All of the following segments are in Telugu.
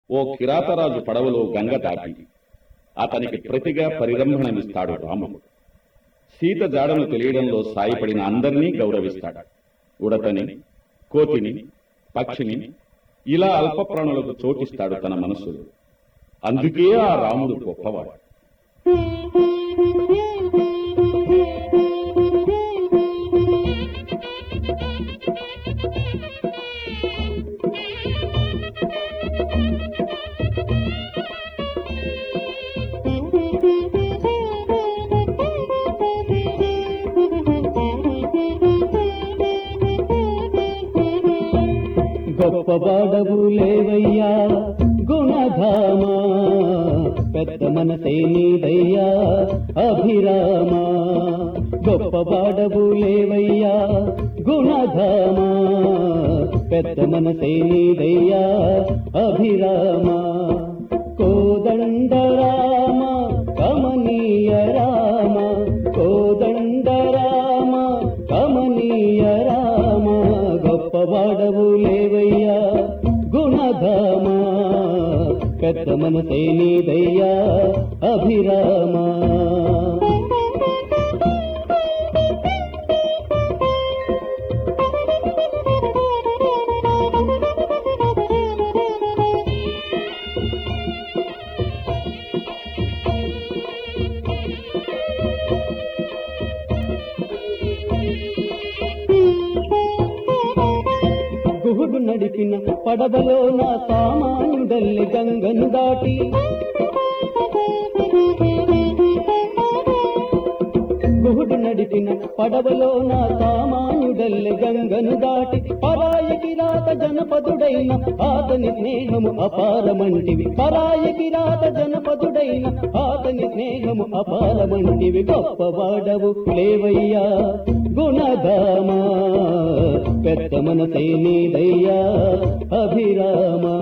ఓ కిరాతరాజు పడవలో గంగ దాటి అతనికి ప్రతిగా పరిరంభణమిస్తాడు రాముడు సీత జాడను తెలియడంలో సాయపడిన అందరినీ గౌరవిస్తాడు ఉడతని కోతిని పక్షిని ఇలా అల్ప ప్రాణులకు చోటిస్తాడు తన మనస్సులో అందుకే ఆ రాముడు గొప్పవాడు గొప్పవాడవు లేవయ్యా గుణధామా పెద్ద మనసే నీదయ్యా అభిరామా గొప్పవాడవు లేవయ్యా గుణధామా పెద్ద మనసే నీదయ్యా అభిరామా కోదండరామ కమనీయ రామ కోదండరామ కమనీయ రామ గొప్పవాడవు లేవయ్యా గుణధామా పెద్ద మనసే నీదయ్యా అభిరామా గుహుడు నడిపిన పడవలో నా సామానుడల్లి గంగను దాటి గుహుడు నడిపిన పడవలో నా సామానుడల్లి గంగను దాటి పరాయకి రాత జనపదుడైన ఆతని స్నేహము అపారమంటివి పరాయకి రాత జనపదుడైన ఆతని స్నేహము అపారమంటివి గొప్పవాడవు లేవయ్యా గుణధామా పెద్ద మనసే నీదయ్యా అభిరామా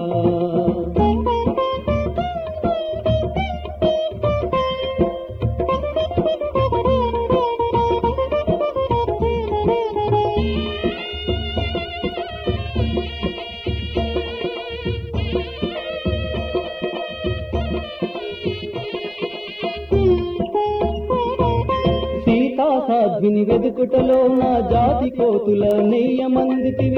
సీతా సాధ్విని వెదుకుటలో నా జాతి కోతుల నెయ్యమందితివి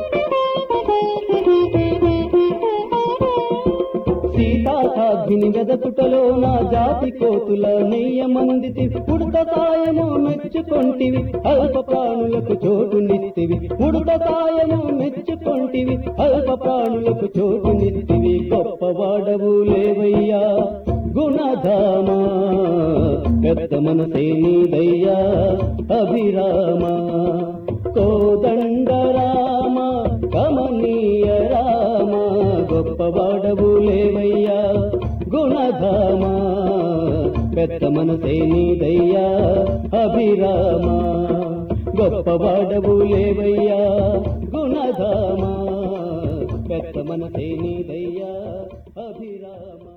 సీతా సాధ్విని వెదకుటలో నా జాతి కోతుల నెయ్యమందితి ఉడత సాయము మెచ్చుకొంటివి అల్ప ప్రాణులకు చోటునిస్తివి ఉడత సాయము మెచ్చుకొంటివి అల్ప ప్రాణులకు చోటునిస్తివి గొప్పవాడవు లేవయ్యా గుణధామా పెద్ద మనసే నీదయ్యా అభిరామా కోదండ రామ కమనీయ రామ గొప్పవాడవు లేవయ్యా గుణధామా పెద్ద మనసే నీదయ్యా అభిరామా గొప్పవాడవు లేవయ్యా గుణధామా పెద్ద మనసే నీదయ్యా అభిరామా